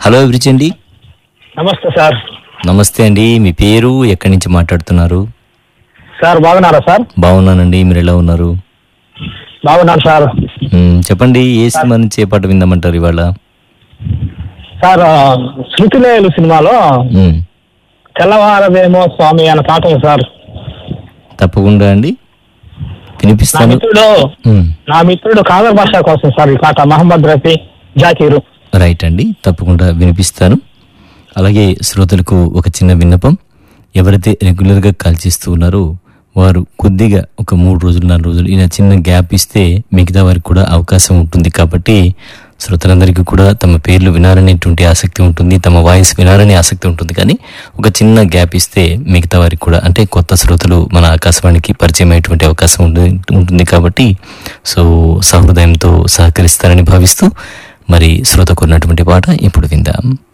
hello అభిరుచి అండి నమస్తే సార్ నమస్తే అండి మీ పేరు ఎక్కడి నుంచి మాట్లాడుతున్నారు సార్ బాగున్నారా సార్ బాగున్నానండి మీరు ఎలా ఉన్నారు బాగున్నాను సార్ మ్మ్, చెప్పండి ఏ సినిమా నుంచి ఏ పాట విందామంటారు ఇవాళ సార్ ఆ, శృతిలేలు సినిమాలో మ్మ్, తెల్లవారదేమో స్వామి అన్న పాట ఉంది సార్ తప్పకుండా అండి నా వినిపిస్తాను మిత్రుడు మ్మ్, నా మిత్రుడు కాదర్ భాష కోసం సార్ ఈ పాట మహమ్మద్ రఫీ జాకీరు రైట్ అండి తప్పకుండా వినిపిస్తాను అలాగే శ్రోతలకు ఒక చిన్న విన్నపం ఎవరైతే రెగ్యులర్గా కాల్ చేస్తూ ఉన్నారో వారు కొద్దిగా ఒక మూడు రోజులు నాలుగు రోజులు ఇలా చిన్న గ్యాప్ ఇస్తే మిగతా వారికి కూడా అవకాశం ఉంటుంది కాబట్టి శ్రోతలందరికీ కూడా తమ పేర్లు వినాలనేటువంటి ఆసక్తి ఉంటుంది తమ వాయిస్ వినాలనే ఆసక్తి ఉంటుంది కానీ ఒక చిన్న గ్యాప్ ఇస్తే మిగతా వారికి కూడా అంటే కొత్త శ్రోతలు మన ఆకాశవాణికి పరిచయం అయ్యేటువంటి అవకాశం ఉంటుంది ఉంటుంది కాబట్టి సో సహృదయంతో సహకరిస్తారని భావిస్తూ మరి శ్రోత కొన్నటువంటి పాట ఇప్పుడు విందాం